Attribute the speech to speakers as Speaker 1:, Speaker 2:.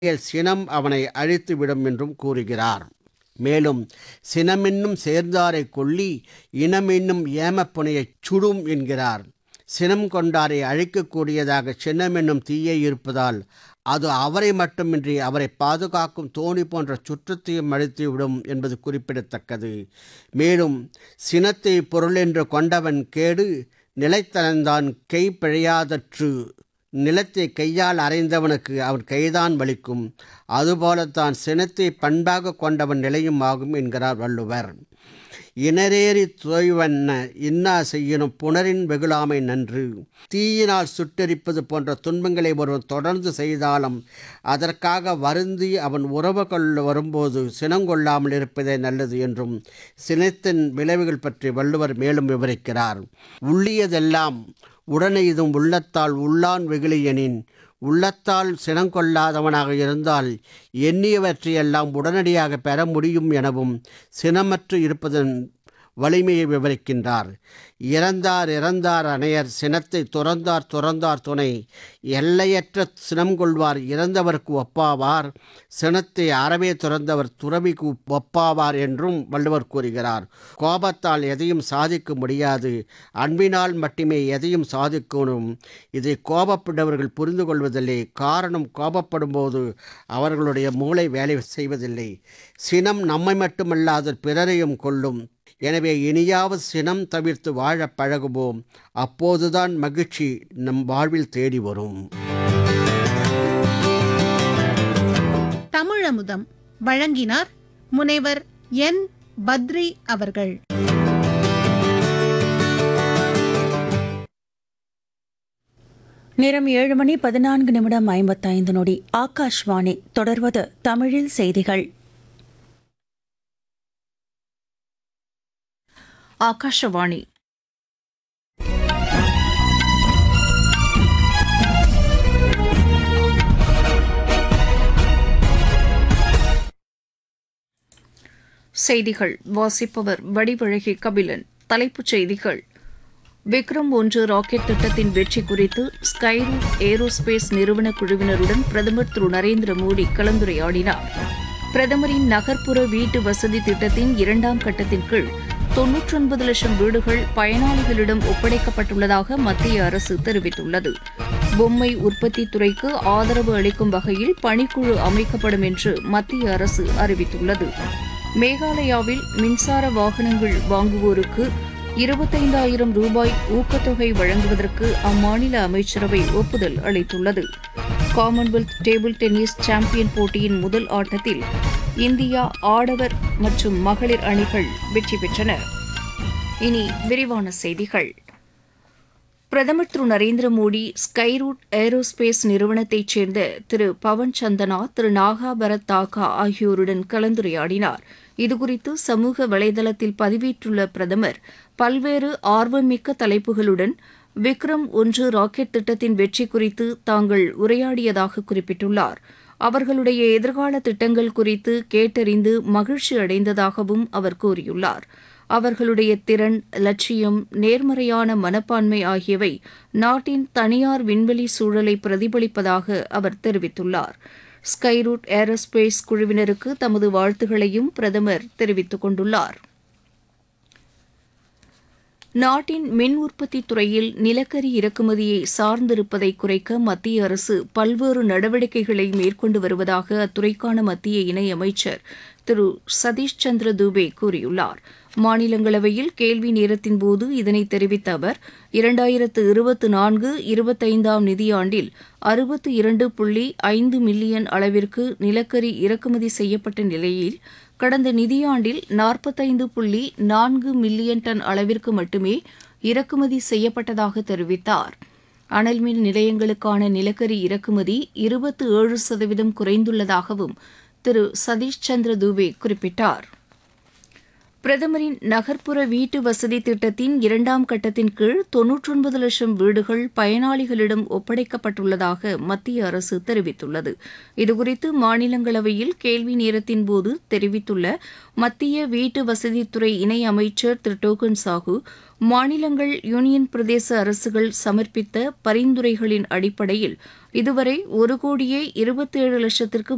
Speaker 1: சினம் அவனை அழித்துவிடும் என்றும் கூறுகிறார் மேலும் சினமென்னும் சேர்ந்தாரை கொல்லி இனமென்னும் ஏமப்புனையச் சுடும் என்கிறார் சினம் கொண்டாரை அழிக்கக்கூடியதாக சினமென்னும் தீயை இருப்பதால் அது அவரை மட்டுமின்றி அவரை பாதுகாக்கும் தோணி போன்ற சுற்றத்தையும் அழித்துவிடும் என்பது குறிப்பிடத்தக்கது மேலும் சினத்தை பொருளென்று கொண்டவன் கேடு நிலைத்தனந்தான் கை பிழையாதற்று நிலத்தை கையால் அறைந்தவனுக்கு அவன் கைதான் வலிக்கும் அதுபோலத்தான் சினத்தை பண்பாக கொண்டவன் நிலையும் ஆகும் என்கிறார் வள்ளுவர் இனரேறி துய்வன்ன இன்னா செய்யணும் புனரின் வெகுளாமை நன்று தீயினால் சுட்டெரிப்பது போன்ற துன்பங்களை ஒருவன் தொடர்ந்து செய்தாலும் அதற்காக வருந்தி அவன் உறவு கொள்ள வரும்போது சினங்கொள்ளாமல் இருப்பதே நல்லது என்றும் சினத்தின் விளைவுகள் பற்றி வள்ளுவர் மேலும் விவரிக்கிறார் உள்ளியதெல்லாம் உடனே இதும் உள்ளத்தால் உள்ளான் வெகுளியனின் உள்ளத்தால் சினங்கொள்ளாதவனாக இருந்தால் எண்ணியவற்றையெல்லாம் உடனடியாக பெற முடியும் எனவும் சினமற்று இருப்பதன் வலிமையை விவரிக்கின்றார் இறந்தார் இறந்தார் அணையர் சினத்தை துறந்தார் துறந்தார் துணை எல்லையற்ற சினம் கொள்வார் இறந்தவருக்கு ஒப்பாவார் சினத்தை அறவே துறந்தவர் துறவிக்கு ஒப்பாவார் என்றும் வள்ளுவர் கூறுகிறார் கோபத்தால் எதையும் சாதிக்க முடியாது அன்பினால் மட்டுமே எதையும் சாதிக்கணும் இதை கோபப்பட்டவர்கள் புரிந்து கொள்வதில்லை காரணம் கோபப்படும் போது அவர்களுடைய மூளை வேலை செய்வதில்லை சினம் நம்மை மட்டுமல்லாது பிறரையும் கொள்ளும் எனவே இனியாவது சினம் தவிர்த்து வாழ பழகுவோம் அப்போதுதான் மகிழ்ச்சி நம் வாழ்வில் தேடி வரும்
Speaker 2: தமிழமுதம் வழங்கினார் முனைவர் என் பத்ரி அவர்கள்
Speaker 3: நேரம் ஏழு மணி பதினான்கு நிமிடம் ஐம்பத்தைந்து நொடி ஆகாஷ்வாணி தொடர்வது தமிழில் செய்திகள்
Speaker 4: ಆಕಾಶವಾಣಿ செய்திகள் வாசிப்பவர் வடிவழகி கபிலன் தலைப்புச் செய்திகள் விக்ரம் ஒன்று ராக்கெட் திட்டத்தின் வெற்றி குறித்து ஸ்கைரூட் ஏரோஸ்பேஸ் நிறுவன குழுவினருடன் பிரதமர் திரு நரேந்திர மோடி கலந்துரையாடினார் பிரதமரின் நகர்ப்புற வீட்டு வசதி திட்டத்தின் இரண்டாம் கட்டத்தின் கீழ் தொன்னூற்றொன்பது லட்சம் வீடுகள் பயனாளிகளிடம் ஒப்படைக்கப்பட்டுள்ளதாக மத்திய அரசு தெரிவித்துள்ளது பொம்மை உற்பத்தி துறைக்கு ஆதரவு அளிக்கும் வகையில் பணிக்குழு அமைக்கப்படும் என்று மத்திய அரசு அறிவித்துள்ளது மேகாலயாவில் மின்சார வாகனங்கள் வாங்குவோருக்கு இருபத்தைந்தாயிரம் ரூபாய் ஊக்கத்தொகை வழங்குவதற்கு அம்மாநில அமைச்சரவை ஒப்புதல் அளித்துள்ளது காமன்வெல்த் டேபிள் டென்னிஸ் சாம்பியன் போட்டியின் முதல் ஆட்டத்தில் இந்தியா ஆடவர் மற்றும் மகளிர் அணிகள் வெற்றி பெற்றன இனி விரிவான செய்திகள் பிரதமர் திரு நரேந்திர மோடி ஸ்கைரூட் ஏரோஸ்பேஸ் நிறுவனத்தைச் சேர்ந்த திரு பவன் சந்தனா திரு நாகா பரத் தாக்கா ஆகியோருடன் கலந்துரையாடினார் இதுகுறித்து சமூக வலைதளத்தில் பதிவிட்டுள்ள பிரதமர் பல்வேறு ஆர்வமிக்க தலைப்புகளுடன் விக்ரம் ஒன்று ராக்கெட் திட்டத்தின் வெற்றி குறித்து தாங்கள் உரையாடியதாக குறிப்பிட்டுள்ளார் அவர்களுடைய எதிர்கால திட்டங்கள் குறித்து கேட்டறிந்து மகிழ்ச்சி அடைந்ததாகவும் அவர் கூறியுள்ளார் அவர்களுடைய திறன் லட்சியம் நேர்மறையான மனப்பான்மை ஆகியவை நாட்டின் தனியார் விண்வெளி சூழலை பிரதிபலிப்பதாக அவர் தெரிவித்துள்ளார் ஸ்கைரூட் ஏரோஸ்பேஸ் குழுவினருக்கு தமது வாழ்த்துகளையும் பிரதமர் தெரிவித்துக் கொண்டுள்ளார் நாட்டின் மின் உற்பத்தி துறையில் நிலக்கரி இறக்குமதியை சார்ந்திருப்பதை குறைக்க மத்திய அரசு பல்வேறு நடவடிக்கைகளை மேற்கொண்டு வருவதாக அத்துறைக்கான மத்திய இணையமைச்சர் திரு சதீஷ் சந்திர தூபே கூறியுள்ளார் மாநிலங்களவையில் கேள்வி நேரத்தின்போது இதனை தெரிவித்த அவர் இரண்டாயிரத்து இருபத்தி நான்கு இருபத்தைந்தாம் நிதியாண்டில் அறுபத்து இரண்டு புள்ளி ஐந்து மில்லியன் அளவிற்கு நிலக்கரி இறக்குமதி செய்யப்பட்ட நிலையில் கடந்த நிதியாண்டில் நாற்பத்தைந்து புள்ளி நான்கு மில்லியன் டன் அளவிற்கு மட்டுமே இறக்குமதி செய்யப்பட்டதாக தெரிவித்தார் அனல்மின் நிலையங்களுக்கான நிலக்கரி இறக்குமதி இருபத்தி ஏழு சதவீதம் குறைந்துள்ளதாகவும் திரு சதீஷ் சந்திர தூபே குறிப்பிட்டார் பிரதமரின் நகர்ப்புற வீட்டு வசதி திட்டத்தின் இரண்டாம் கட்டத்தின் கீழ் தொன்னூற்றொன்பது லட்சம் வீடுகள் பயனாளிகளிடம் ஒப்படைக்கப்பட்டுள்ளதாக மத்திய அரசு தெரிவித்துள்ளது இதுகுறித்து மாநிலங்களவையில் கேள்வி நேரத்தின்போது தெரிவித்துள்ள மத்திய வீட்டு வசதித்துறை இணை அமைச்சர் திரு டோக்கன் சாஹூ மாநிலங்கள் யூனியன் பிரதேச அரசுகள் சமர்ப்பித்த பரிந்துரைகளின் அடிப்படையில் இதுவரை ஒரு கோடியே இருபத்தேழு லட்சத்திற்கும்